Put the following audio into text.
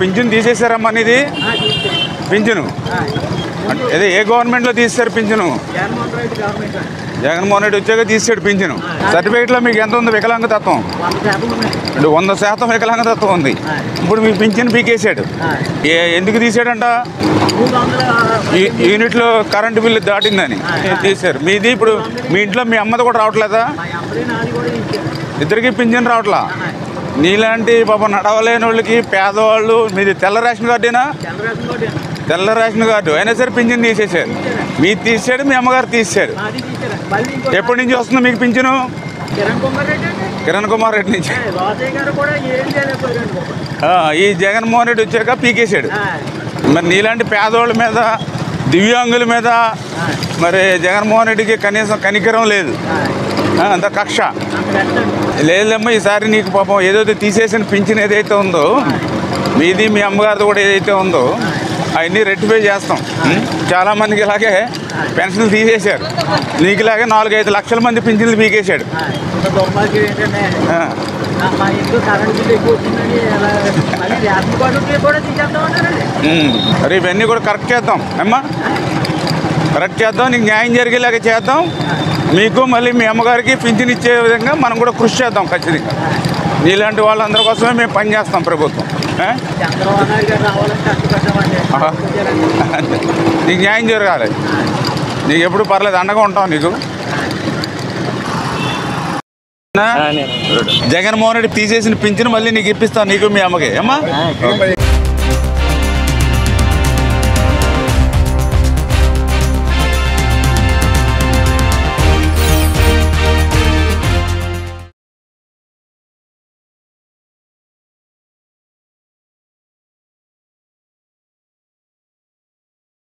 Pension తీసేశారమ్మా నీది ఆ, తీసుకెళ్ళి. పింఛను ఆ, అంటే అదే ఏ గవర్నమెంట్లో తీసేశారు పింఛను జగన్మోహన్ రెడ్డి గవర్నమెంట్ అండి. జగన్మోహన్ రెడ్డి వచ్చాక తీసాడు పింఛను సర్టిఫికేట్లో మీకు ఎంత ఉంది వికలాంగతత్వం వంద శాతం ఉన్నాయి అంటే వంద శాతం వికలాంగతత్వం ఉంది ఇప్పుడు మీ పింఛన్ పీకేశాడు ఆ, ఏ ఎందుకు తీసాడంట మూడు వందల ఈ యూనిట్లో కరెంటు బిల్లు దాటిందని తీశారు మీది ఇప్పుడు మీ ఇంట్లో మీ అమ్మది కూడా రావట్లేదా మా అమ్మడి నాది కూడా ఇచ్చారు ఇద్దరికి పింఛన్ రావట్లా నీలాంటి పాప నడవలేని వాళ్ళకి పేదవాళ్ళు మీది తెల్ల రేషన్ కార్డేనా చంద్రబాబు కూడా తెల్ల రేషన్ కార్డు అయినా సరే పింఛన్ తీసేశారు మీరు తీసాడు మీ అమ్మగారు తీసారు నాది తీసారు మళ్ళీ ఇంకో ఎప్పటి నుంచి వస్తుంది మీకు పింఛను కిరణ్ కుమార్ రెడ్డి అండి కిరణ్ కుమార్ రెడ్డి నుంచి ఏ, రోసయ్య గారు కూడా ఏం చేయలేకపోయారండి బాబు. ఆ, ఈ జగన్మోహన్ రెడ్డి వచ్చాక పీకేశాడు ఆ, మరి నీలాంటి పేదవాళ్ళ మీద దివ్యాంగుల మీద మరి జగన్మోహన్ రెడ్డికి కనీసం కనికరం లేదు ఆ, ఆ, అంత కక్ష అంత కష్టండి లేదమ్మా ఈసారి నీకు పాపం ఏదైతే తీసేసిన పింఛన్ ఏదైతే ఉందో మీది మీ అమ్మగారిది కూడా ఏదైతే ఉందో అవన్నీ రెట్టిఫై చేస్తాం ఉం? చాలా మందికి ఇలాగే పెన్షన్లు తీసేశారు నీకు ఇలాగే నాలుగైదు లక్షల మంది పింఛన్లు పీకేశాడు ఆ, ఇంత దౌర్భాగ్యం ఏంటంటే ఆ, ఆ, మా ఇంట్లో కరెంట్ బిల్లు ఎక్కువ వచ్చిందని అలా మళ్ళీ రేషన్ కార్డు కూడా తీసేద్దాం అంటారండి ఉం. మరి ఇవన్నీ కూడా కరెక్ట్ చేద్దాం అమ్మా కరెక్ట్ చేద్దాం నీకు న్యాయం జరిగేలాగా చేద్దాం మీకు మళ్ళీ మీ అమ్మగారికి పింఛన్ ఇచ్చే విధంగా మనం కూడా కృషి చేద్దాం ఖచ్చితంగా నీలాంటి వాళ్ళందరి కోసమే మేము పనిచేస్తాం ప్రభుత్వం ఆ? చంద్రబాబు నాయుడు గారు రావాలని కష్టపడ్డామండి ఆహా. అంతే. నీకు న్యాయం జరగాలి నీకు ఎప్పుడు పర్లేదు అండగా ఉంటాం నీకు నా? జగన్మోహన్ రెడ్డి తీసేసిన పింఛను మళ్ళీ నీకు ఇప్పిస్తాను నీకు మీ అమ్మకి అమ్మా